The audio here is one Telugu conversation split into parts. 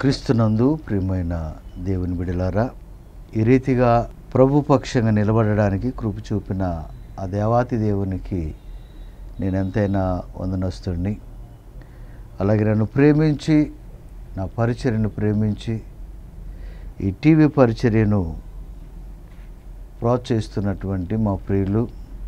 క్రీస్తునందు ప్రియమైన దేవుని బిడలారా ఈ రీతిగా ప్రభు పక్షంగా నిలబడడానికి కృప చూపిన ఆ దేవాతి దేవునికి నేను ఎంతైనా వందనస్తుడిని అలాగే నన్ను ప్రేమించి నా పరిచర్యను ప్రేమించి ఈ టీవీ పరిచర్యను ప్రోత్సహిస్తున్నటువంటి మా ప్రియులు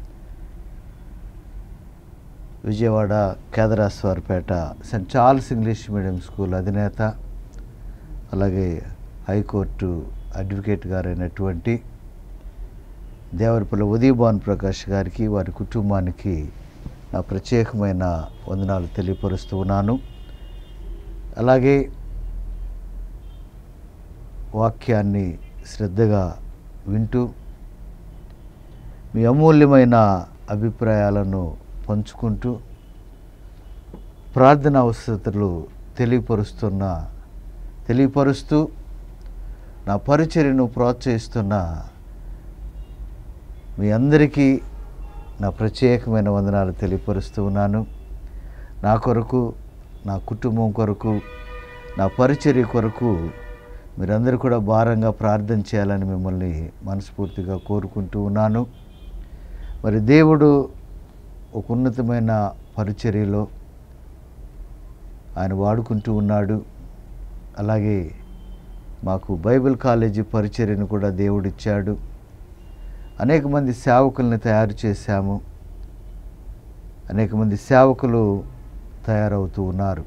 Vijayawada Kedareswaripeta saint Charles English medium school అధినేత అలాగే హైకోర్టు అడ్వకేట్ గారైనటువంటి దేవరపల్లి ఉదయభాన్ ప్రకాష్ గారికి వారి కుటుంబానికి నా ప్రత్యేకమైన వందనాలు తెలియపరుస్తూ ఉన్నాను అలాగే వాక్యాన్ని శ్రద్ధగా వింటూ మీ అమూల్యమైన అభిప్రాయాలను పంచుకుంటూ ప్రార్థన అవసరతలు తెలియపరుస్తున్న తెలియపరుస్తూ నా పరిచర్యను ప్రోత్సహిస్తున్న మీ అందరికీ నా ప్రత్యేకమైన వందనాలు తెలియపరుస్తూ ఉన్నాను నా కొరకు నా కుటుంబం కొరకు నా పరిచర్య కొరకు మీరందరూ కూడా భారంగా ప్రార్థన చేయాలని మిమ్మల్ని మనస్ఫూర్తిగా కోరుకుంటూ ఉన్నాను మరి దేవుడు ఒక ఉన్నతమైన పరిచర్యలో ఆయన వాడుకుంటూ ఉన్నాడు అలాగే మాకు బైబిల్ కాలేజీ పరిచర్యను కూడా దేవుడిచ్చాడు అనేక మంది సేవకుల్ని తయారు చేశాము అనేక మంది సేవకులు తయారవుతూ ఉన్నారు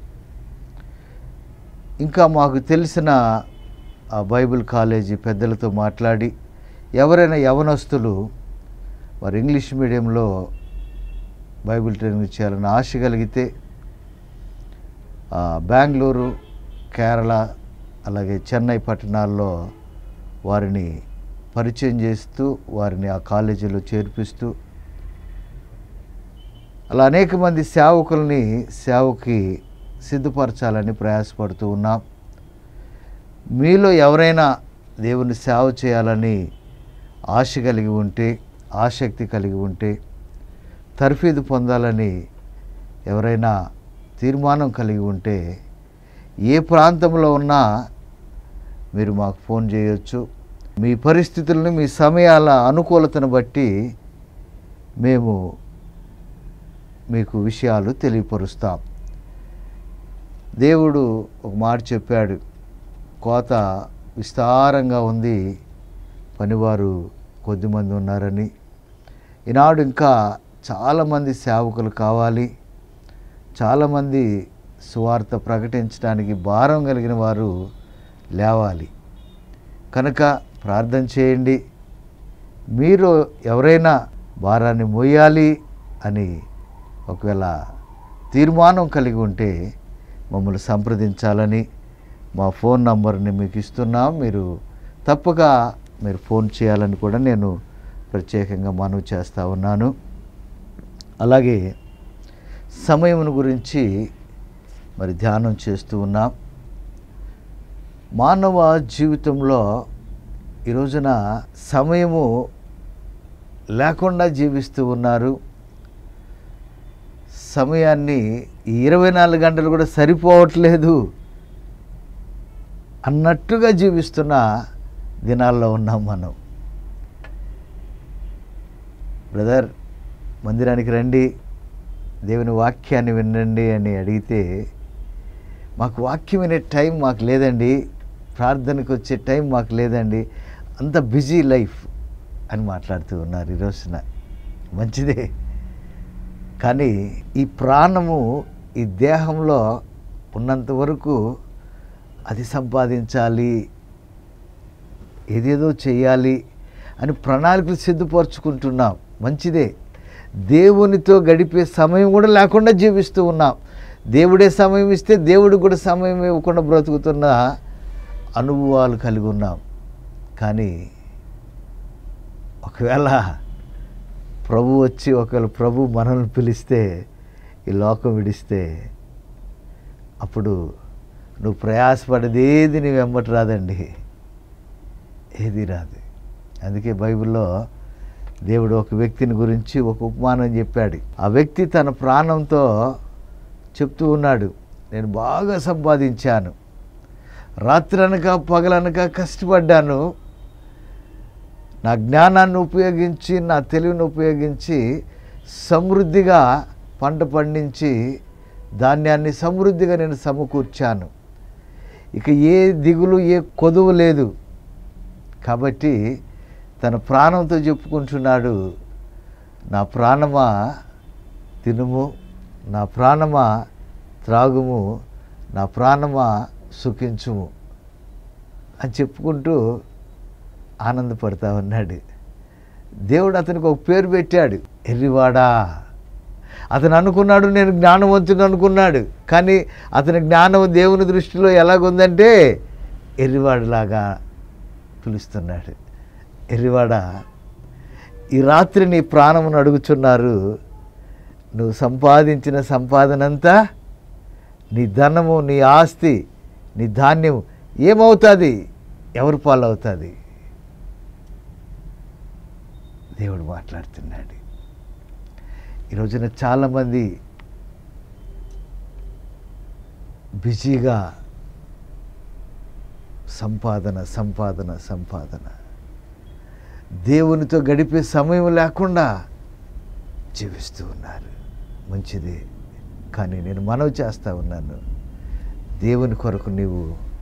ఇంకా మాకు తెలిసిన ఆ బైబిల్ కాలేజీ పెద్దలతో మాట్లాడి ఎవరైనా యవనస్తులు వారు ఇంగ్లీష్ మీడియంలో బైబిల్ ట్రైనింగ్ చేయాలని ఆశ కలిగితే బెంగళూరు కేరళ అలాగే చెన్నై పట్టణాల్లో వారిని పరిచయం చేస్తూ వారిని ఆ కాలేజీలో చేర్పిస్తూ అలా అనేక మంది సేవకుల్ని సేవకి సిద్ధపరచాలని ప్రయాసపడుతూ ఉన్నాం మీలో ఎవరైనా దేవుని సేవ చేయాలని ఆశ కలిగి ఉంటే ఆసక్తి కలిగి ఉంటే తర్ఫీదు పొందాలని ఎవరైనా తీర్మానం కలిగి ఉంటే ఏ ప్రాంతంలో ఉన్నా మీరు మాకు ఫోన్ చేయొచ్చు మీ పరిస్థితులను మీ సమయాల అనుకూలతను బట్టి మేము మీకు విషయాలు తెలియపరుస్తాం దేవుడు ఒక మాట చెప్పాడు కోత విస్తారంగా ఉంది పనివారు కొద్దిమంది ఉన్నారని ఈనాడు ఇంకా చాలామంది సేవకులు కావాలి చాలామంది సువార్త ప్రకటించడానికి భారం కలిగిన వారు లేవాలి కనుక ప్రార్థన చేయండి మీరు ఎవరైనా భారాన్ని మోయాలి అని ఒకవేళ తీర్మానం కలిగి ఉంటే మమ్మల్ని సంప్రదించాలని మా ఫోన్ నంబర్ని మీకు ఇస్తున్నాం మీరు తప్పక మీరు ఫోన్ చేయాలని కూడా నేను ప్రత్యేకంగా మనవి చేస్తూ ఉన్నాను అలాగే సమయమును గురించి మరి ధ్యానం చేస్తూ ఉన్నాం మానవ జీవితంలో ఈ రోజున సమయము లేకుండా జీవిస్తూ ఉన్నారు సమయాన్ని ఈ ఇరవై నాలుగు గంటలు కూడా సరిపోవట్లేదు అన్నట్టుగా జీవిస్తున్న దినాల్లో ఉన్నాం మనం బ్రదర్ మందిరానికి రండి దేవుని వాక్యాన్ని వినండి అని అడిగితే మాకు వాక్యం వినే టైం మాకు లేదండి ప్రార్థనకు వచ్చే టైం మాకు లేదండి అంత బిజీ లైఫ్ అని మాట్లాడుతూ ఉన్నారు ఈ రోజున మంచిదే కానీ ఈ ప్రాణము ఈ దేహంలో ఉన్నంత వరకు అది సంపాదించాలి ఏదేదో చేయాలి అని ప్రణాళికలు సిద్ధపరచుకుంటున్నాం మంచిదే దేవునితో గడిపే సమయం కూడా లేకుండా జీవిస్తూ ఉన్నాం దేవుడే సమయం ఇస్తే దేవుడికి కూడా సమయం ఇవ్వకుండా బ్రతుకుతున్న అనుభవాలు కలిగి ఉన్నాం కానీ ఒకవేళ ప్రభు వచ్చి ఒకవేళ ప్రభు మనల్ని పిలిస్తే ఈ లోకం విడిస్తే అప్పుడు నువ్వు ప్రయాసపడేది ఏది నీ వెంబటి రాదండి ఏది రాదు అందుకే బైబిల్లో దేవుడు ఒక వ్యక్తిని గురించి ఒక ఉపమానం చెప్పాడు ఆ వ్యక్తి తన ప్రాణంతో చెప్తూ ఉన్నాడు నేను బాగా సంపాదించాను రాత్రనక పగలనక కష్టపడ్డాను నా జ్ఞానాన్ని ఉపయోగించి నా తెలివిని ఉపయోగించి సమృద్ధిగా పంట పండించి ధాన్యాన్ని సమృద్ధిగా నేను సమకూర్చాను ఇక ఏ దిగులు ఏ కొదువు లేదు కాబట్టి తన ప్రాణంతో చెప్పుకుంటున్నాడు నా ప్రాణమా తినుము నా ప్రాణమా త్రాగుము నా ప్రాణమా సుఖించుము అని చెప్పుకుంటూ ఆనందపడతా ఉన్నాడు దేవుడు అతనికి ఒక పేరు పెట్టాడు ఎర్రివాడా అతను అనుకున్నాడు నేను జ్ఞానవంతుడు అనుకున్నాడు కానీ అతని జ్ఞానం దేవుని దృష్టిలో ఎలాగుందంటే ఎర్రివాడులాగా పిలుస్తున్నాడు ఎర్రివాడ ఈ రాత్రి నీ ప్రాణమును అడుగుచున్నారు నువ్వు సంపాదించిన సంపాదనంతా నీ ధనము నీ ఆస్తి నీ ధాన్యం ఏమవుతుంది ఎవరి పాలవుతుంది దేవుడు మాట్లాడుతున్నాడు ఈ రోజున చాలామంది బిజీగా సంపాదన సంపాదన సంపాదన దేవునితో గడిపే సమయం లేకుండా జీవిస్తూ ఉన్నారు మంచిది కానీ నేను మనవి చేస్తూ ఉన్నాను దేవుని కొరకు నీవు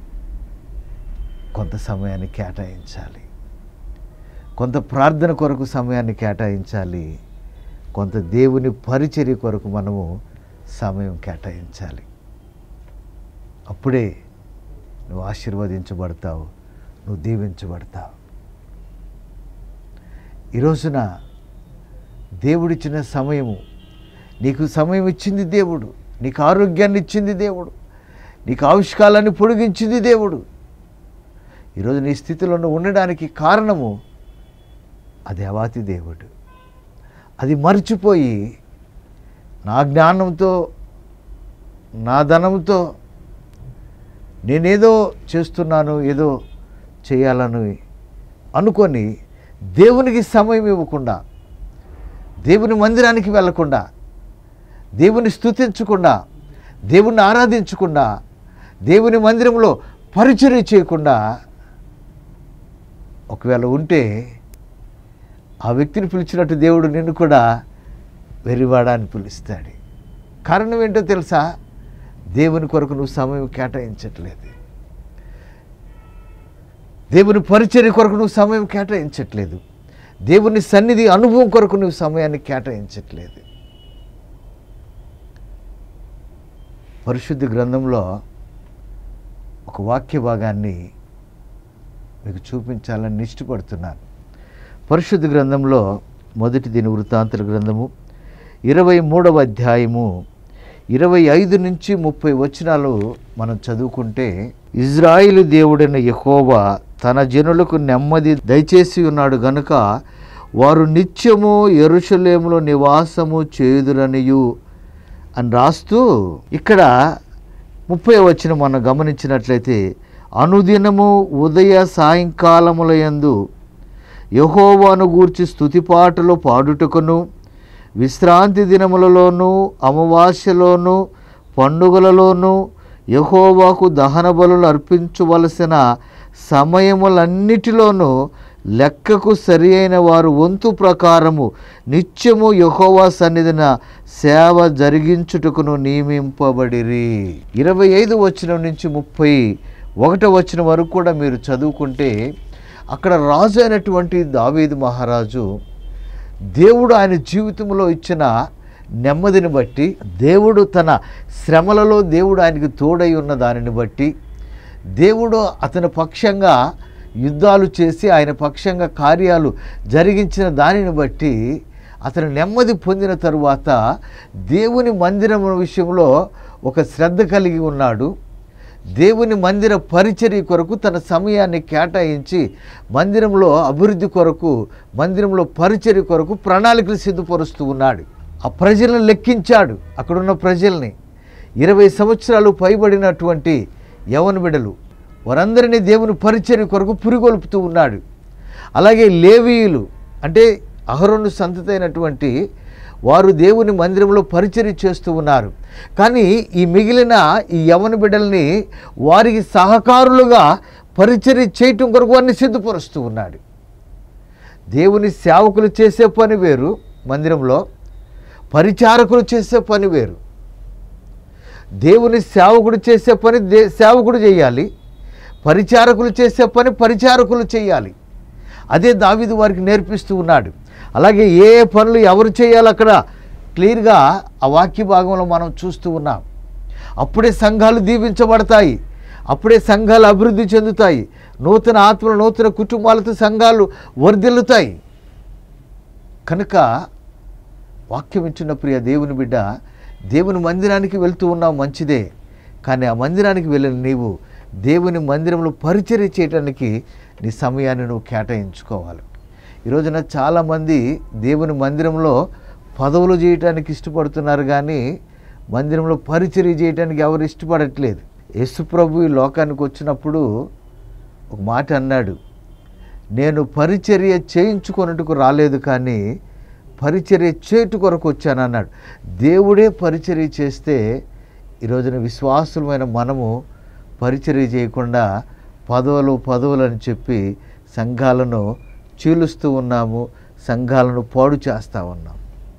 కొంత సమయాన్ని కేటాయించాలి కొంత ప్రార్థన కొరకు సమయాన్ని కేటాయించాలి కొంత దేవుని పరిచర్య కొరకు మనము సమయం కేటాయించాలి అప్పుడే నువ్వు ఆశీర్వదించబడతావు నువ్వు దీవించబడతావు ఈ రోజున దేవుడిచ్చిన సమయము నీకు సమయం ఇచ్చింది దేవుడు నీకు ఆరోగ్యాన్ని ఇచ్చింది దేవుడు నీకు ఆవిష్కాలాన్ని పొడిగించింది దేవుడు ఈరోజు నీ స్థితిలో నువ్వు ఉండడానికి కారణము అది అవాతి దేవుడు అది మర్చిపోయి నా జ్ఞానంతో నా ధనంతో నేనేదో చేస్తున్నాను ఏదో చేయాలని అనుకొని దేవునికి సమయం ఇవ్వకుండా దేవుని మందిరానికి వెళ్ళకుండా దేవుని స్తుతించకుండా దేవుని ఆరాధించకుండా దేవుని మందిరంలో పరిచర్య చేయకుండా ఒకవేళ ఉంటే ఆ వ్యక్తిని పిలిచినట్టు దేవుడు నిన్ను కూడా వెరివాడా అని పిలుస్తాడు కారణం ఏంటో తెలుసా దేవుని కొరకు నువ్వు సమయం కేటాయించట్లేదు దేవుని పరిచర్య కొరకు నువ్వు సమయం కేటాయించట్లేదు దేవుని సన్నిధి అనుభవం కొరకు నువ్వు సమయాన్ని కేటాయించట్లేదు పరిశుద్ధ గ్రంథంలో ఒక వాక్య భాగాన్ని మీకు చూపించాలని ఇష్టపడుతున్నాను పరిశుద్ధ గ్రంథంలో మొదటి దిన వృత్తాంతల గ్రంథము ఇరవై మూడవ అధ్యాయము ఇరవై ఐదు నుంచి ముప్పై వచనాలు మనం చదువుకుంటే ఇజ్రాయిలు దేవుడైన యెహోవా తన జనులకు నెమ్మది దయచేసి ఉన్నాడు గనుక వారు నిత్యము ఎరుషలేములో నివాసము చేయుదురనియు అని రాస్తూ ఇక్కడ ముప్పై వచ్చిన మనం గమనించినట్లయితే అనుదినము ఉదయ సాయంకాలముల యందు యహోవాను గూర్చి స్తుతిపాటలు పాడుటకును విశ్రాంతి దినములలోనూ అమావాస్యలోనూ పండుగలలోనూ యహోవాకు దహన బలులు అర్పించవలసిన సమయములన్నిటిలోనూ లెక్కకు సరి అయిన వారు వంతు ప్రకారము నిత్యము యహోవా సన్నిధిన సేవ జరిగించుటకును నియమింపబడిరి ఇరవై ఐదు వచనం నుంచి ముప్పై ఒకటో వచ్చిన వరకు కూడా మీరు చదువుకుంటే అక్కడ రాజు అయినటువంటి దావీదు మహారాజు దేవుడు ఆయన జీవితంలో ఇచ్చిన నెమ్మదిని బట్టి దేవుడు తన శ్రమలలో దేవుడు ఆయనకి తోడై ఉన్న దానిని బట్టి దేవుడు అతని పక్షంగా యుద్ధాలు చేసి ఆయన పక్షంగా కార్యాలు జరిగించిన దానిని బట్టి అతను నెమ్మది పొందిన తరువాత దేవుని మందిరం విషయంలో ఒక శ్రద్ధ కలిగి ఉన్నాడు దేవుని మందిర పరిచర్య కొరకు తన సమయాన్ని కేటాయించి మందిరంలో అభివృద్ధి కొరకు మందిరంలో పరిచర్య కొరకు ప్రణాళికలు సిద్ధపరుస్తూ ఉన్నాడు ఆ ప్రజలను లెక్కించాడు అక్కడున్న ప్రజల్ని ఇరవై సంవత్సరాలు పైబడినటువంటి యవన బిడలు వారందరినీ దేవుని పరిచర్య కొరకు పురిగొల్పుతూ ఉన్నాడు అలాగే లేవీయులు అంటే అహరోను సంతతైనటువంటి వారు దేవుని మందిరంలో పరిచర్య చేస్తూ ఉన్నారు కానీ ఈ మిగిలిన ఈ యవన బిడ్డల్ని వారికి సహకారులుగా పరిచర్య చేయటం కొరకు వారిని సిద్ధపరుస్తూ ఉన్నాడు దేవుని సేవకులు చేసే పని వేరు మందిరంలో పరిచారకులు చేసే పని వేరు దేవుని సేవకుడు చేసే పని దే సేవకుడు చేయాలి పరిచారకులు చేసే పని పరిచారకులు చేయాలి అదే దావీదు వారికి నేర్పిస్తూ ఉన్నాడు అలాగే ఏ ఏ పనులు ఎవరు చేయాలి అక్కడ క్లియర్గా ఆ వాక్య భాగంలో మనం చూస్తూ ఉన్నాం అప్పుడే సంఘాలు దీవించబడతాయి అప్పుడే సంఘాలు అభివృద్ధి చెందుతాయి నూతన ఆత్మలు నూతన కుటుంబాలతో సంఘాలు వర్ధిల్లుతాయి కనుక వాక్యం ఇచ్చిన ప్రియ దేవుని బిడ్డ దేవుని మందిరానికి వెళ్తూ ఉన్నావు మంచిదే కానీ ఆ మందిరానికి వెళ్ళిన నీవు దేవుని మందిరంలో పరిచర్య చేయడానికి నీ సమయాన్ని నువ్వు కేటాయించుకోవాలి ఈ రోజున చాలామంది దేవుని మందిరంలో పదవులు చేయటానికి ఇష్టపడుతున్నారు కానీ మందిరంలో పరిచర్య చేయటానికి ఎవరు ఇష్టపడట్లేదు యేసు ప్రభు ఈ లోకానికి వచ్చినప్పుడు ఒక మాట అన్నాడు నేను పరిచర్య చేయించుకొనుటకు రాలేదు కానీ పరిచర్య చేటు కొరకు వచ్చాను అన్నాడు దేవుడే పరిచర్య చేస్తే ఈ రోజున విశ్వాసులమైన మనము పరిచర్య చేయకుండా పదవులు పదవులు అని చెప్పి సంఘాలను చీలుస్తూ ఉన్నాము సంఘాలను పాడు చేస్తూ ఉన్నాం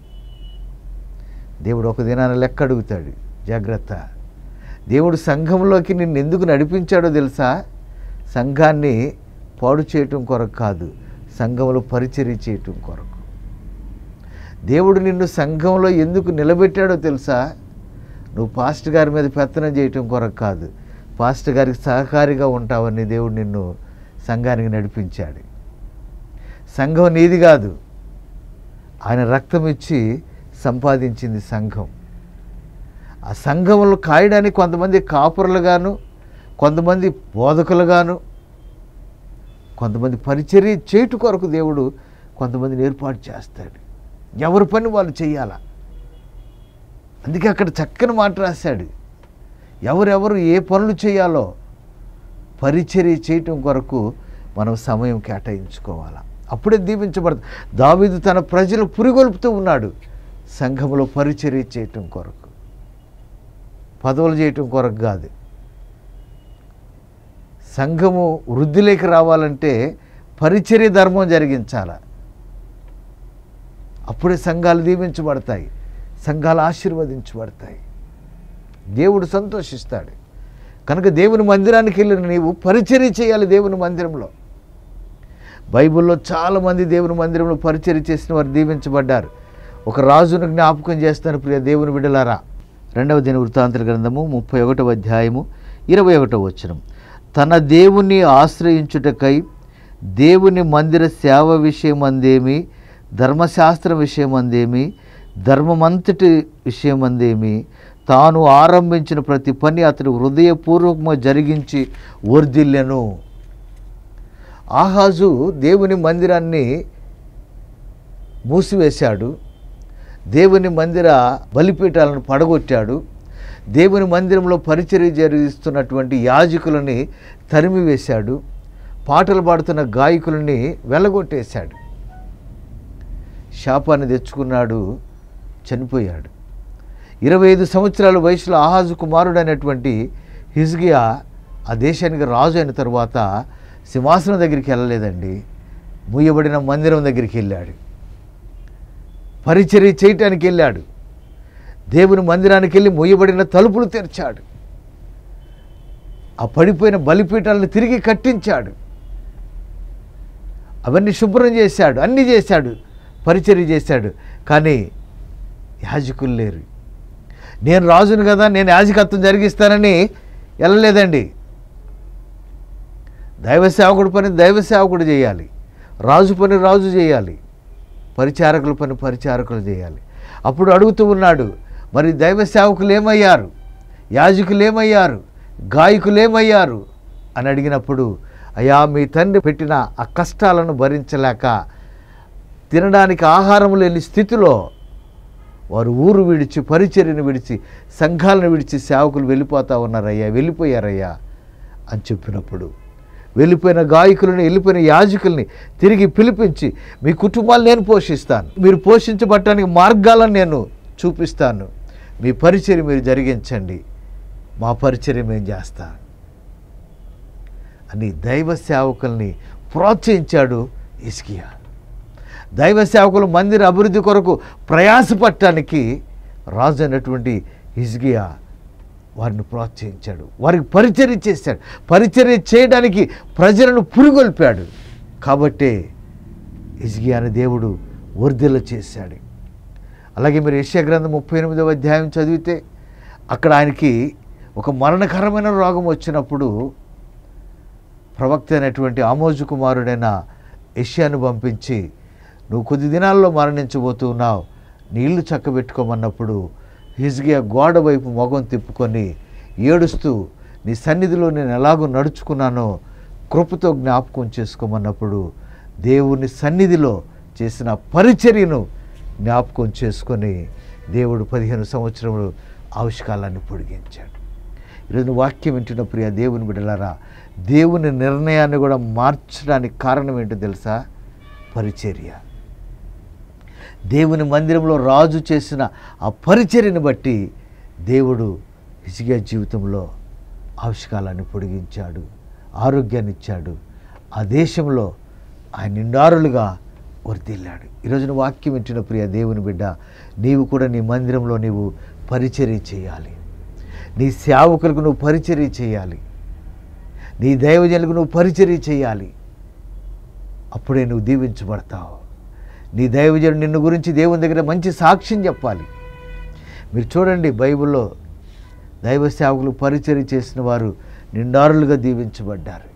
దేవుడు ఒక దినాన లెక్క అడుగుతాడు జాగ్రత్త దేవుడు సంఘంలోకి నిన్ను ఎందుకు నడిపించాడో తెలుసా సంఘాన్ని పాడు చేయటం కొరకు కాదు సంఘంలో పరిచర్య చేయటం కొరకు దేవుడు నిన్ను సంఘంలో ఎందుకు నిలబెట్టాడో తెలుసా నువ్వు పాస్టర్ గారి మీద పెత్తనం చేయటం కొరకు కాదు పాస్టర్ గారికి సహకారిగా ఉంటావని దేవుడు నిన్ను సంఘానికి నడిపించాడు సంఘం నీది కాదు ఆయన రక్తం ఇచ్చి సంపాదించింది సంఘం ఆ సంఘములు కాయడానికి కొంతమంది కాపురులుగాను కొంతమంది బోధకులుగాను కొంతమంది పరిచర్య చేటు కొరకు దేవుడు కొంతమందిని ఏర్పాటు చేస్తాడు ఎవరి పని వాళ్ళు చేయాలా అందుకే అక్కడ చక్కని మాట రాశాడు ఎవరెవరు ఏ పనులు చేయాలో పరిచర్య చేయటం కొరకు మనం సమయం కేటాయించుకోవాలా అప్పుడే దీవించబడుతుంది దావీదు తన ప్రజలు పురిగొల్పుతూ ఉన్నాడు సంఘంలో పరిచర్య చేయటం కొరకు పదవులు చేయటం కొరకు కాదు సంఘము వృద్ధిలోకి రావాలంటే పరిచర్య ధర్మం జరిగించాల అప్పుడే సంఘాలు దీవించబడతాయి సంఘాలు ఆశీర్వదించబడతాయి దేవుడు సంతోషిస్తాడు కనుక దేవుని మందిరానికి వెళ్ళిన నీవు పరిచర్య చేయాలి దేవుని మందిరంలో బైబిల్లో చాలామంది దేవుని మందిరంలో పరిచర్య చేసిన వారు దీవించబడ్డారు ఒక రాజును జ్ఞాపకం చేస్తాను ప్రియ దేవుని బిడ్డలారా రెండవ దిన వృత్తాంతర గ్రంథము ముప్పై ఒకటవ అధ్యాయము ఇరవై ఒకటవ వచనం తన దేవుని ఆశ్రయించుటకై దేవుని మందిర సేవ విషయమందేమి ధర్మశాస్త్ర విషయమందేమి ధర్మమంతటి విషయమందేమి తాను ఆరంభించిన ప్రతి పని అతడు హృదయపూర్వకంగా జరిగించి వర్ధిల్లెను ఆహాజు దేవుని మందిరాన్ని మూసివేశాడు దేవుని మందిర బలిపీఠాలను పడగొట్టాడు దేవుని మందిరంలో పరిచర్య జరిగిస్తున్నటువంటి యాజకులని తరిమివేశాడు పాటలు పాడుతున్న గాయకులని వెళ్ళగొట్టేశాడు శాపాన్ని తెచ్చుకున్నాడు చనిపోయాడు ఇరవై ఐదు సంవత్సరాల వయసులో ఆహాజు కుమారుడైనటువంటి హిజ్గియా ఆ దేశానికి రాజు అయిన తర్వాత సింహాసనం దగ్గరికి వెళ్ళలేదండి మూయబడిన మందిరం దగ్గరికి వెళ్ళాడు పరిచర్య చేయటానికి వెళ్ళాడు దేవుని మందిరానికి వెళ్ళి మూయబడిన తలుపులు తెరిచాడు ఆ పడిపోయిన బలిపీఠాలను తిరిగి కట్టించాడు అవన్నీ శుభ్రం చేశాడు అన్నీ చేశాడు పరిచర్య చేశాడు కానీ యాజకులు లేరు నేను రాజును కదా నేను యాజకత్వం జరిగిస్తానని వెళ్ళలేదండి దైవ సేవకుడి పని దైవ సేవకుడు చేయాలి రాజు పని రాజు చేయాలి పరిచారకుల పని పరిచారకులు చేయాలి అప్పుడు అడుగుతూ ఉన్నాడు మరి దైవ సేవకులు ఏమయ్యారు యాజకులు ఏమయ్యారు గాయకులు ఏమయ్యారు అని అడిగినప్పుడు అయ్యా మీ తండ్రి పెట్టిన ఆ కష్టాలను భరించలేక తినడానికి ఆహారం లేని స్థితిలో వారు ఊరు విడిచి పరిచర్యను విడిచి సంఘాలను విడిచి సేవకులు వెళ్ళిపోతా ఉన్నారయ్యా వెళ్ళిపోయారయ్యా అని చెప్పినప్పుడు వెళ్ళిపోయిన గాయకులని వెళ్ళిపోయిన యాజకుల్ని తిరిగి పిలిపించి మీ కుటుంబాలు నేను పోషిస్తాను మీరు పోషించబడటానికి మార్గాలను నేను చూపిస్తాను మీ పరిచర్య మీరు జరిగించండి మా పరిచర్య మేము చేస్తాను అని దైవ సేవకుల్ని ప్రోత్సహించాడు ఇస్కియా దైవ సేవకులు మందిర అభివృద్ధి కొరకు ప్రయాసపడటానికి రాజు అయినటువంటి హిజ్గియా వారిని ప్రోత్సహించాడు వారికి పరిచర్య చేశాడు పరిచర్య చేయడానికి ప్రజలను పురుగొల్పాడు కాబట్టే హిజ్గియాని దేవుడు వర్ధిల్ల చేశాడు అలాగే మీరు యెషయా గ్రంథం ముప్పై ఎనిమిదవ అధ్యాయం చదివితే అక్కడ ఆయనకి ఒక మరణకరమైన రోగం వచ్చినప్పుడు ప్రవక్త అయినటువంటి ఆమోజు కుమారుడైన యష్యాను పంపించి నువ్వు కొద్ది దినాల్లో మరణించబోతున్నావు నీళ్లు చక్కబెట్టుకోమన్నప్పుడు హిజ్గియా గోడ వైపు మొగం తిప్పుకొని ఏడుస్తూ నీ సన్నిధిలో నేను ఎలాగో నడుచుకున్నానో కృపతో జ్ఞాపకం చేసుకోమన్నప్పుడు దేవుని సన్నిధిలో చేసిన పరిచర్యను జ్ఞాపకం చేసుకొని దేవుడు పదిహేను సంవత్సరములు ఆవిష్కాలాన్ని పొడిగించాడు ఈరోజు వాక్యం వింటున్న ప్రియ దేవుని బిడ్డలారా దేవుని నిర్ణయాన్ని కూడా మార్చడానికి కారణం ఏంటో తెలుసా పరిచర్య దేవుని మందిరంలో రాజు చేసిన ఆ పరిచర్యను బట్టి దేవుడు హిజిగా జీవితంలో ఆవిష్కాలాన్ని పొడిగించాడు ఆరోగ్యాన్ని ఇచ్చాడు ఆ దేశంలో ఆయన నిండారులుగా వర్దిల్లాడు ఈరోజున వాక్యం వింటున్న ప్రియ దేవుని బిడ్డ నీవు కూడా నీ మందిరంలో నీవు పరిచర్య చేయాలి నీ సేవకులకు నువ్వు పరిచర్య చేయాలి నీ దైవజనులకు నువ్వు పరిచర్య చేయాలి అప్పుడే నువ్వు దీవించబడతావు నీ దైవజనుడు నిన్ను గురించి దేవుని దగ్గర మంచి సాక్ష్యం చెప్పాలి మీరు చూడండి బైబిల్లో దైవ సేవకులు పరిచర్య చేసిన వారు నిండారులుగా దీవించబడ్డారు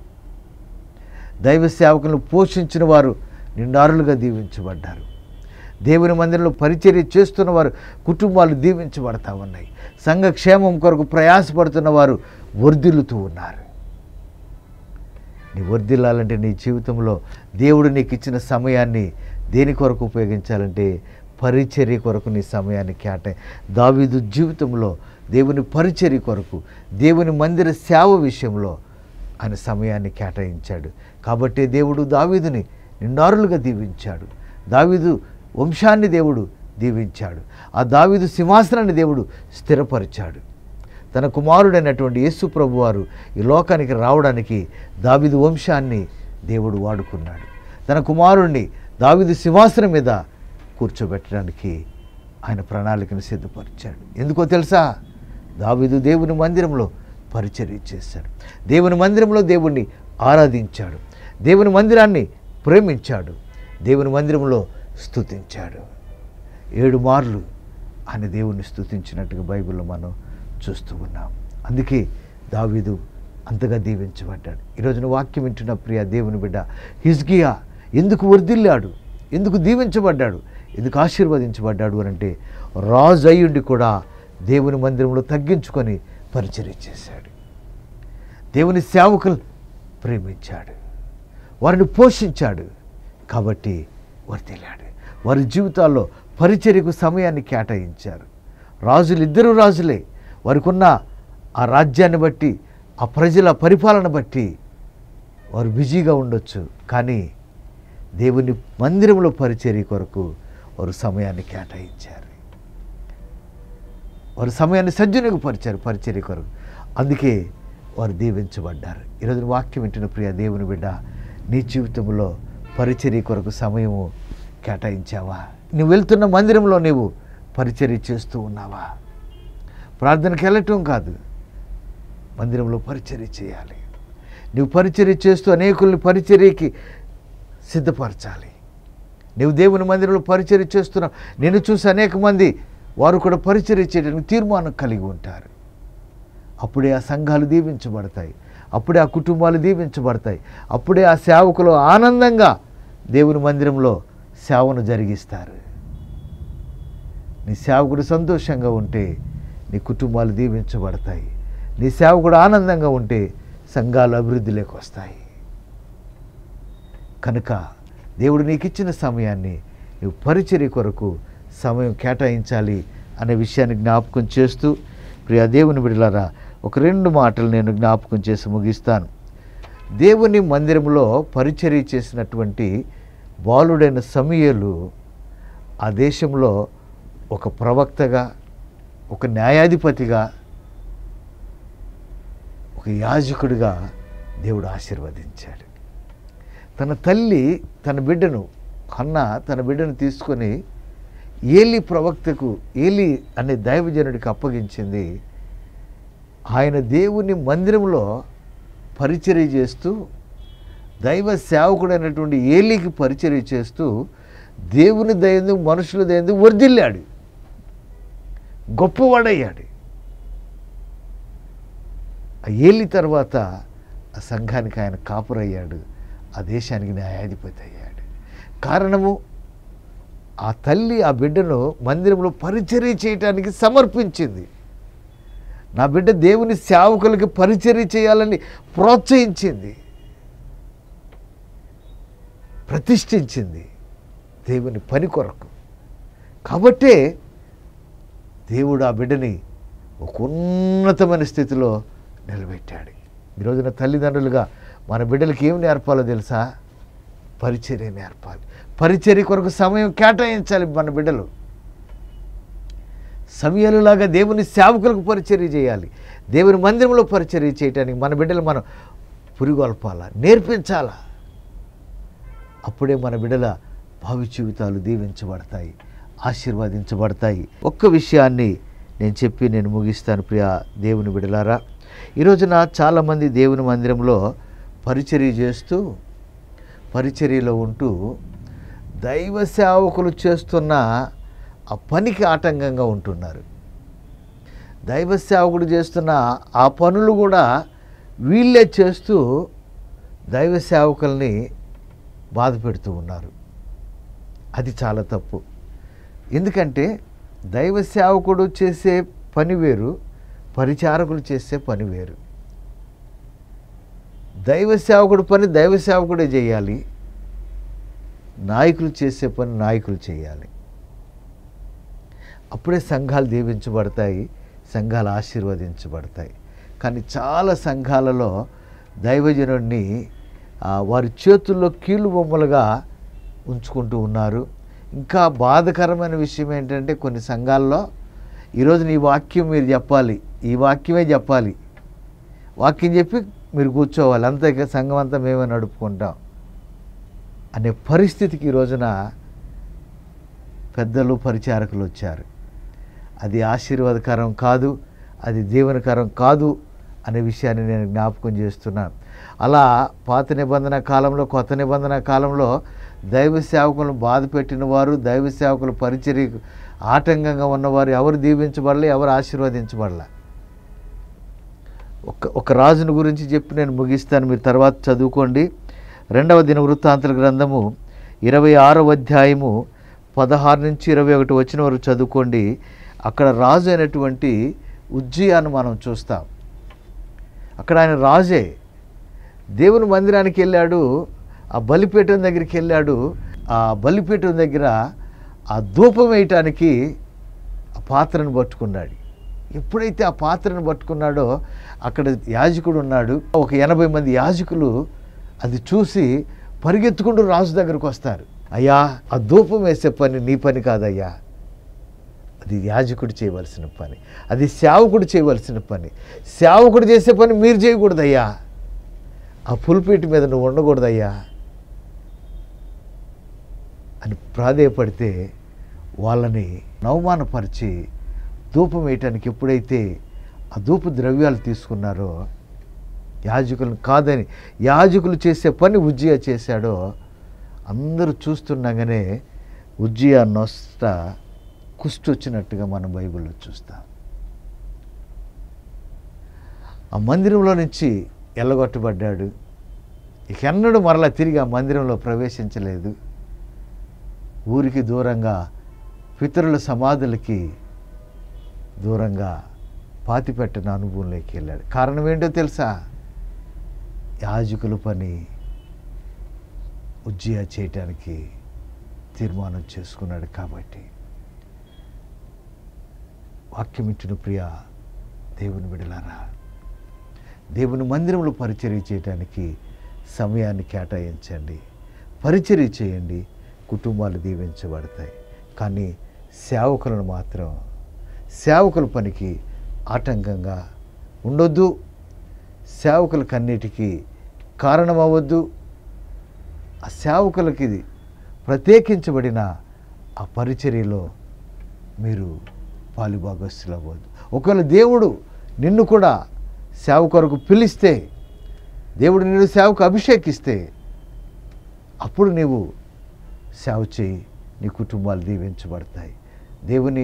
దైవ సేవకులను పోషించిన వారు నిండారులుగా దీవించబడ్డారు దేవుని మందిరంలో పరిచర్య చేస్తున్న వారు కుటుంబాలు దీవించబడతా ఉన్నాయి సంఘ క్షేమం కొరకు ప్రయాసపడుతున్న వారు వర్ధిల్లుతూ ఉన్నారు నీ వర్ధిల్లాలంటే నీ జీవితంలో దేవుడు నీకు ఇచ్చిన సమయాన్ని దేని కొరకు ఉపయోగించాలంటే పరిచర్య కొరకు నీ సమయాన్ని కేటాయి దావీదు జీవితంలో దేవుని పరిచర్య కొరకు దేవుని మందిర సేవ విషయంలో ఆయన సమయాన్ని కేటాయించాడు కాబట్టి దేవుడు దావీదుని నిండారులుగా దీవించాడు దావీదు వంశాన్ని దేవుడు దీవించాడు ఆ దావీదు సింహాసనాన్ని దేవుడు స్థిరపరిచాడు తన కుమారుడైనటువంటి యేసు ప్రభువారు ఈ లోకానికి రావడానికి దావిదు వంశాన్ని దేవుడు వాడుకున్నాడు తన కుమారుణ్ణి దావిదు సింహాసనం మీద కూర్చోబెట్టడానికి ఆయన ప్రణాళికను సిద్ధపరిచాడు ఎందుకో తెలుసా దావిదు దేవుని మందిరంలో పరిచర్య చేశాడు దేవుని మందిరంలో దేవుణ్ణి ఆరాధించాడు దేవుని మందిరాన్ని ప్రేమించాడు దేవుని మందిరంలో స్తుతించాడు ఏడు మార్లు ఆయన దేవుణ్ణి స్తుతించినట్టుగా బైబిల్లో మనం చూస్తూ ఉన్నాం అందుకే దావీదు అంతగా దీవించబడ్డాడు ఈరోజున వాక్యం వింటున్న ప్రియ దేవుని బిడ్డ హిజ్గియా ఎందుకు వర్ధిల్లాడు ఎందుకు దీవించబడ్డాడు ఎందుకు ఆశీర్వదించబడ్డాడు అని అంటే రాజు అయ్యుండి కూడా దేవుని మందిరంలో తగ్గించుకొని పరిచర్య చేశాడు దేవుని సేవకులు ప్రేమించాడు వారిని పోషించాడు కాబట్టి వర్తిల్లాడు వారి జీవితాల్లో పరిచర్యకు సమయాన్ని కేటాయించారు రాజులు ఇద్దరు రాజులే వారికి ఉన్న ఆ రాజ్యాన్ని బట్టి ఆ ప్రజల పరిపాలన బట్టి వారు బిజీగా ఉండొచ్చు కానీ దేవుని మందిరంలో పరిచర్య కొరకు వారు సమయాన్ని కేటాయించారు వారు సమయాన్ని సజ్జనిగపరిచారు పరిచర్య కొరకు అందుకే వారు దీవించబడ్డారు ఈరోజు వాక్యం వింటున్న ప్రియ దేవుని బిడ్డ నీ జీవితంలో పరిచర్య కొరకు సమయము కేటాయించావా నువ్వు వెళ్తున్న మందిరంలో నీవు పరిచర్య చేస్తూ ఉన్నావా ప్రార్థనకి వెళ్ళటం కాదు మందిరంలో పరిచర్య చేయాలి నువ్వు పరిచర్య చేస్తూ అనేకుల్ని పరిచర్యకి సిద్ధపరచాలి నువ్వు దేవుని మందిరంలో పరిచర్య చేస్తున్నావు నేను చూసి అనేక మంది వారు కూడా పరిచర్య చేయడానికి తీర్మానం కలిగి ఉంటారు అప్పుడే ఆ సంఘాలు దీవించబడతాయి అప్పుడే ఆ కుటుంబాలు దీవించబడతాయి అప్పుడే ఆ సేవకులు ఆనందంగా దేవుని మందిరంలో సేవను జరిగిస్తారు నీ సేవకుడు సంతోషంగా ఉంటే నీ కుటుంబాలు దీవించబడతాయి నీ సేవకుడు ఆనందంగా ఉంటే సంఘాలు అభివృద్ధిలోకి వస్తాయి కనుక దేవుడు నీకు ఇచ్చిన సమయాన్ని నువ్వు పరిచర్య కొరకు సమయం కేటాయించాలి అనే విషయాన్ని జ్ఞాపకం చేస్తూ ప్రియ దేవుని బిడ్డలారా ఒక రెండు మాటలు నేను జ్ఞాపకం చేసి ముగిస్తాను దేవుని మందిరంలో పరిచర్య చేసినటువంటి బాలుడైన సమయలు ఆ దేశంలో ఒక ప్రవక్తగా ఒక న్యాయాధిపతిగా ఒక యాజకుడిగా దేవుడు ఆశీర్వదించాడు తన తల్లి తన బిడ్డను అన్న తన బిడ్డను తీసుకొని ఏలి ప్రవక్తకు ఏలి అనే దైవజనుడికి అప్పగించింది ఆయన దేవుని మందిరంలో పరిచర్య చేస్తూ దైవ సేవకుడైనటువంటి ఏలికి పరిచర్య చేస్తూ దేవుని దయందు మనుషుల దయందు వర్ధిల్లాడు గొప్పవాడయ్యాడు ఆ ఏలి తర్వాత ఆ సంఘానికి ఆయన కాపురయ్యాడు ఆ దేశానికి న్యాయాధిపతి అయ్యాడు కారణము ఆ తల్లి ఆ బిడ్డను మందిరంలో పరిచర్య చేయటానికి సమర్పించింది నా బిడ్డ దేవుని సేవకులకి పరిచర్య చేయాలని ప్రోత్సహించింది ప్రతిష్ఠించింది దేవుని పని కొరకు కాబట్టే దేవుడు ఆ బిడ్డని ఒక ఉన్నతమైన స్థితిలో నిలబెట్టాడు ఈ రోజున తల్లిదండ్రులుగా మన బిడ్డలకి ఏం నేర్పాలో తెలుసా పరిచర్య నేర్పాలి పరిచర్య కొరకు సమయం కేటాయించాలి మన బిడ్డలు సమయాలులాగా దేవుని సేవకులకు పరిచర్య చేయాలి దేవుని మందిరంలో పరిచర్య చేయటానికి మన బిడ్డలు మనం పురిగొల్పాలా నేర్పించాలా అప్పుడే మన బిడ్డల భావి జీవితాలు దీవించబడతాయి ఆశీర్వదించబడతాయి ఒక్క విషయాన్ని నేను చెప్పి నేను ముగిస్తాను ప్రియ దేవుని బిడలారా ఈ రోజున చాలామంది దేవుని మందిరంలో పరిచర్య చేస్తూ పరిచర్యలో ఉంటూ దైవ సేవకులు చేస్తున్న ఆ పనికి ఆటంకంగా ఉంటున్నారు దైవ సేవకుడు చేస్తున్న ఆ పనులు కూడా వీళ్ళే చేస్తూ దైవ సేవకుల్ని బాధ పెడుతూ ఉన్నారు అది చాలా తప్పు ఎందుకంటే దైవ సేవకుడు చేసే పని వేరు పరిచారకులు చేసే పని వేరు దైవ సేవకుడు పని దైవ సేవకుడే చేయాలి నాయకులు చేసే పని నాయకులు చేయాలి అప్పుడే సంఘాలు దీవించబడతాయి సంఘాలు ఆశీర్వదించబడతాయి కానీ చాలా సంఘాలలో దైవజనుడిని ఆ, వారి చేతుల్లో కీలు బొమ్మలుగా ఉంచుకుంటూ ఉన్నారు ఇంకా బాధకరమైన విషయం ఏంటంటే కొన్ని సంఘాల్లో ఈరోజు ఈ వాక్యం మీరు చెప్పాలి ఈ వాక్యమే చెప్పాలి వాక్యం చెప్పి మీరు కూర్చోవాలి అంతే ఇక సంఘం అంతా మేమే నడుపుకుంటాం అనే పరిస్థితికి ఈ రోజున పెద్దలు పరిచారకులు వచ్చారు అది ఆశీర్వాదకరం కాదు అది దీవెనకరం కాదు అనే విషయాన్ని నేను జ్ఞాపకం చేస్తున్నాను అలా పాత నిబంధన కాలంలో కొత్త నిబంధన కాలంలో దైవ సేవకులను బాధ పెట్టిన వారు దైవ సేవకుల పరిచర్యకు ఆటంకంగా ఉన్నవారు ఎవరు దీవించబడలే ఎవరు ఆశీర్వదించబడలే ఒక ఒక రాజుని గురించి చెప్పి నేను ముగిస్తాను మీరు తర్వాత చదువుకోండి రెండవ దిన వృత్తాంతల గ్రంథము ఇరవై ఆరవ అధ్యాయము పదహారు నుంచి ఇరవై ఒకటి వచ్చిన వరకు చదువుకోండి అక్కడ రాజు అయినటువంటి ఉజ్జియాను మనం చూస్తాం అక్కడ ఆయన రాజే దేవుని మందిరానికి వెళ్ళాడు ఆ బలిపీఠం దగ్గరికి వెళ్ళాడు ఆ బలిపీఠం దగ్గర ఆ ధూపం వేయటానికి ఆ పాత్రను పట్టుకున్నాడు ఎప్పుడైతే ఆ పాత్రను పట్టుకున్నాడో అక్కడ యాజకుడు ఉన్నాడు ఒక ఎనభై మంది యాజకులు అది చూసి పరిగెత్తుకుంటూ రాజు దగ్గరకు వస్తారు అయ్యా ఆ ధూపం వేసే పని నీ పని కాదయ్యా అది యాజకుడు చేయవలసిన పని అది సేవకుడు చేయవలసిన పని సేవకుడు చేసే పని మీరు చేయకూడదయ్యా ఆ పుల్పీటి మీద నువ్వు ఉండకూడదయ్యా అని ప్రాధేయపడితే వాళ్ళని నవమానపరిచి ధూపం వేయటానికి ఎప్పుడైతే ఆ ధూప ద్రవ్యాలు తీసుకున్నారో యాజకులను కాదని యాజకులు చేసే పని ఉజ్జియా చేశాడో అందరూ చూస్తుండగానే ఉజ్జియా నొస్ట కుష్టి వచ్చినట్టుగా మనం బైబిల్లో చూస్తాం ఆ మందిరంలో నుంచి ఎల్లగొట్టబడ్డాడు ఇక ఎన్నడూ మరలా తిరిగి ఆ మందిరంలో ప్రవేశించలేదు ఊరికి దూరంగా పితరుల సమాధులకి దూరంగా పాతిపెట్టిన అనుభవంలోకి వెళ్ళాడు కారణం ఏంటో తెలుసా యాజకుల పని ఉజ్జియా చేయటానికి తీర్మానం చేసుకున్నాడు కాబట్టి వాక్యం ఇచ్చిన ప్రియ దేవుని బిడలారా దేవుని మందిరంలో పరిచర్య చేయటానికి సమయాన్ని కేటాయించండి పరిచర్య చేయండి కుటుంబాలు దీవించబడతాయి కానీ సేవకులను మాత్రం సేవకుల పనికి ఆటంకంగా ఉండొద్దు సేవకుల కన్నిటికి కారణమవ్వద్దు ఆ సేవకులకి ప్రత్యేకించబడిన ఆ పరిచర్యలో మీరు పాలుభాగస్తులు అవ్వద్దు ఒకవేళ దేవుడు నిన్ను కూడా సేవ కొరకు పిలిస్తే దేవుడు నిన్ను సేవకు అభిషేకిస్తే అప్పుడు నీవు సేవ చేయి నీ కుటుంబాలు దీవించబడతాయి దేవుని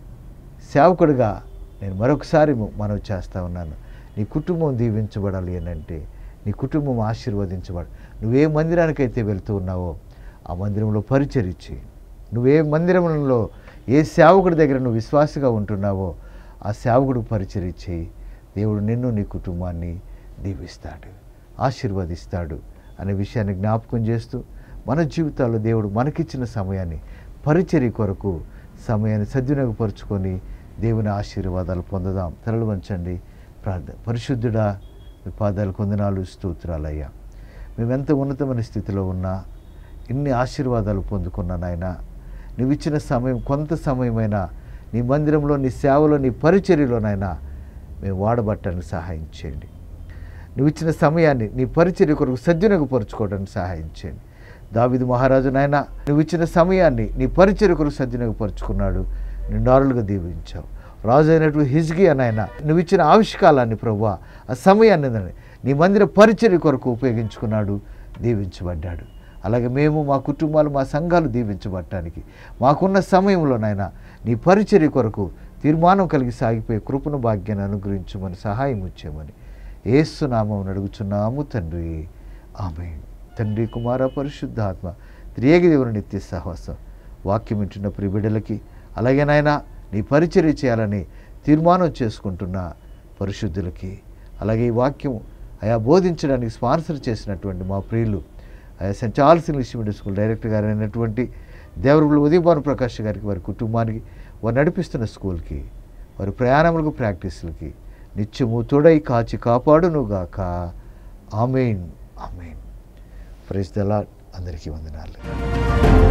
సేవకుడిగా నేను మరొకసారి మనవి చేస్తా ఉన్నాను నీ కుటుంబం దీవించబడాలి అని అంటే నీ కుటుంబం ఆశీర్వదించబడ నువ్వే మందిరానికైతే వెళ్తూ ఉన్నావో ఆ మందిరంలో పరిచరించి నువ్వే మందిరంలో ఏ సేవకుడి దగ్గర నువ్వు విశ్వాసగా ఉంటున్నావో ఆ సేవకుడికి పరిచర్య చేయి దేవుడు నిన్ను నీ కుటుంబాన్ని దీవిస్తాడు ఆశీర్వదిస్తాడు అనే విషయాన్ని జ్ఞాపకం చేస్తూ మన జీవితాల్లో దేవుడు మనకిచ్చిన సమయాన్ని పరిచర్య కొరకు సమయాన్ని సద్వినియోగపరుచుకొని దేవుని ఆశీర్వాదాలు పొందుదాం తరలు వంచండి ప్రార్థన పరిశుద్ధుడా మీ పాదాలు కొందనాలు స్తోత్రాలయ్యా మేమెంత ఉన్నతమైన స్థితిలో ఉన్నా ఇన్ని ఆశీర్వాదాలు పొందుకున్నా నాయన నువ్వు ఇచ్చిన సమయం కొంత సమయమైనా నీ మందిరంలో నీ సేవలో నీ పరిచర్యలోనైనా మేము వాడబట్టడానికి సహాయం చేయండి నువ్వు ఇచ్చిన సమయాన్ని నీ పరిచర్య కొరకు సద్వినియోగపరచుకోవడానికి సహాయం చేయండి దావిదు మహారాజు నాయన నువ్వు ఇచ్చిన సమయాన్ని నీ పరిచర్య కొరకు సద్వినియోగపరుచుకున్నాడు నిండారులుగా దీవించావు రాజు అయినటువంటి హిజ్గి నాయన నువ్వు ఇచ్చిన ఆవిష్కాలాన్ని ప్రభు ఆ సమయాన్ని నీ మందిర పరిచర్య కొరకు ఉపయోగించుకున్నాడు దీవించబడ్డాడు అలాగే మేము మా కుటుంబాలు మా సంఘాలు దీవించబడటానికి మాకున్న సమయంలోనైనా నీ పరిచర్య కొరకు తీర్మానం కలిగి సాగిపోయే కృపను భాగ్యాన్ని అనుగ్రహించమని సహాయం ఇచ్చామని ఏసునామం అడుగుచున్నాము తండ్రి ఆమె తండ్రి కుమార పరిశుద్ధాత్మ త్రియేగి దేవుని నిత్య సహవాసం వాక్యం వింటున్న ప్రిబిడలకి అలాగే నాయన నీ పరిచర్య చేయాలని తీర్మానం చేసుకుంటున్న పరిశుద్ధులకి అలాగే ఈ వాక్యం ఆయా బోధించడానికి స్పాన్సర్ చేసినటువంటి మా ప్రియులు ఆయా saint Charles English medium school director గారు అయినటువంటి దేవరులు ఉదయభాను ప్రకాష్ గారికి వారి కుటుంబానికి వారు నడిపిస్తున్న స్కూల్కి వారి ప్రయాణములకు ప్రాక్టీసులకి నిత్యము తోడై కాచి కాపాడునుగాక ఆమెన్ ఆమెన్ ప్రైజ్ దలా అందరికీ వందనాలు